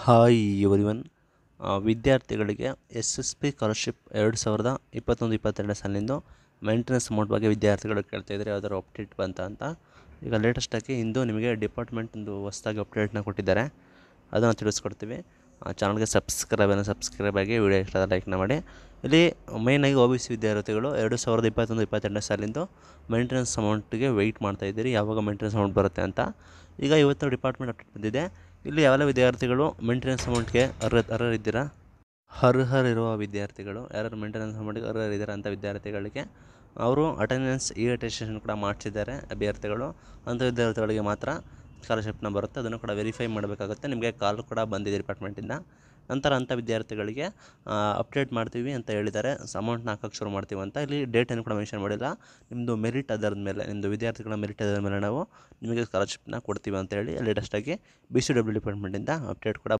hi everyone ವಿದ್ಯಾರ್ಥಿಗಳಿಗೆ S S P scholarship ಎರಡು ಸಾವಿರದ ಇಪ್ಪತ್ತೊಂದು ಇಪ್ಪತ್ತೆರಡನೇ ಸಾಲಿನಿಂದ ಮೇಂಟೆನೆನ್ಸ್ ಅಮೌಂಟ್ ಬಗ್ಗೆ ವಿದ್ಯಾರ್ಥಿಗಳು ಕೇಳ್ತಾ ಇದ್ದಾರೆ ಯಾವ್ದಾದ್ರು ಅಪ್ಡೇಟ್ ಬಂತ ಅಂತ ಈಗ ಲೇಟೆಸ್ಟಾಗಿ ಇಂದು ನಿಮಗೆ ಡಿಪಾರ್ಟ್ಮೆಂಟ್ ಒಂದು ಹೊಸ್ದಾಗಿ ಅಪ್ಡೇಟ್ನ ಕೊಟ್ಟಿದ್ದಾರೆ ಅದನ್ನು ತಿಳಿಸ್ಕೊಡ್ತೀವಿ ಚಾನಲ್ಗೆ ಸಬ್ಸ್ಕ್ರೈಬನ್ನು ಸಬ್ಸ್ಕ್ರೈಬ್ ಆಗಿ ವಿಡಿಯೋ ಇಷ್ಟ ಲೈಕ್ನ ಮಾಡಿ ಇಲ್ಲಿ ಮೈನಾಗಿ ಒ ಬಿ ಸಿ ವಿದ್ಯಾರ್ಥಿಗಳು ಎರಡು ಸಾವಿರದ ಇಪ್ಪತ್ತೊಂದು ಇಪ್ಪತ್ತೆರಡನೇ ಸಾಲಿಂದು ಮೇಂಟೆನೆನ್ಸ್ ಅಮೌಂಟಿಗೆ ವೆಯ್ಟ್ ಮಾಡ್ತಾ ಇದ್ದೀರಿ ಯಾವಾಗ ಮೇಂಟೆನೆನ್ಸ್ ಅಮೌಂಟ್ ಬರುತ್ತೆ ಅಂತ ಈಗ ಇವತ್ತು ಡಿಪಾರ್ಟ್ಮೆಂಟ್ ಅಪ್ಡೇಟ್ ಬಂದಿದೆ ಇಲ್ಲಿ ಯಾವೆಲ್ಲ ವಿದ್ಯಾರ್ಥಿಗಳು ಮೇಂಟೆನೆನ್ಸ್ ಅಮೌಂಟ್ಗೆ ಅರ್ಹ ಅರ್ಹರಿದ್ದೀರಾ ಅರ್ಹರಿರುವ ವಿದ್ಯಾರ್ಥಿಗಳು ಯಾರು ಮೇಂಟೆನೆನ್ಸ್ ಅಮೌಂಟ್ಗೆ ಅರ್ಹರಿದ್ದಾರೆ ಅಂಥ ವಿದ್ಯಾರ್ಥಿಗಳಿಗೆ ಅವರು ಅಟೆಂಡೆನ್ಸ್ ಇ ಅಟೆಸ್ಟೇಷನ್ ಕೂಡ ಮಾಡಿಸಿದ್ದಾರೆ ಅಭ್ಯರ್ಥಿಗಳು ಅಂಥ ವಿದ್ಯಾರ್ಥಿಗಳಿಗೆ ಮಾತ್ರ ಸ್ಕಾಲರ್ಶಿಪ್ನ ಬರುತ್ತೆ ಅದನ್ನು ಕೂಡ ವೆರಿಫೈ ಮಾಡಬೇಕಾಗುತ್ತೆ ನಿಮಗೆ ಕಾಲ್ ಕೂಡ ಬಂದಿದೆ ಡಿಪಾರ್ಟ್ಮೆಂಟಿಂದ ನಂತರ ಅಂಥ ವಿದ್ಯಾರ್ಥಿಗಳಿಗೆ ಅಪ್ಡೇಟ್ ಮಾಡ್ತೀವಿ ಅಂತ ಹೇಳಿದ್ದಾರೆ ಅಮೌಂಟ್ನ ಹಾಕಕ್ಕೆ ಶುರು ಮಾಡ್ತೀವಿ ಅಂತ ಇಲ್ಲಿ ಡೇಟನ್ನು ಕೂಡ ಮೆನ್ಷನ್ ಮಾಡಿಲ್ಲ ನಿಮ್ಮದು ಮೆರಿಟ್ ಆಧಾರದ ಮೇಲೆ ನಿಮ್ಮದು ವಿದ್ಯಾರ್ಥಿಗಳ ಮೆರಿಟ್ ಆಧಾರದ ಮೇಲೆ ನಾವು ನಿಮಗೆ ಸ್ಕಾಲರ್ಶಿಪ್ನ ಕೊಡ್ತೀವಿ ಅಂತ ಹೇಳಿ ಲೇಟೆಸ್ಟಾಗಿ ಬಿ ಸಿ ಡಬ್ಲ್ಯೂ ಡಿಪಾರ್ಟ್ಮೆಂಟಿಂದ ಅಪ್ಡೇಟ್ ಕೂಡ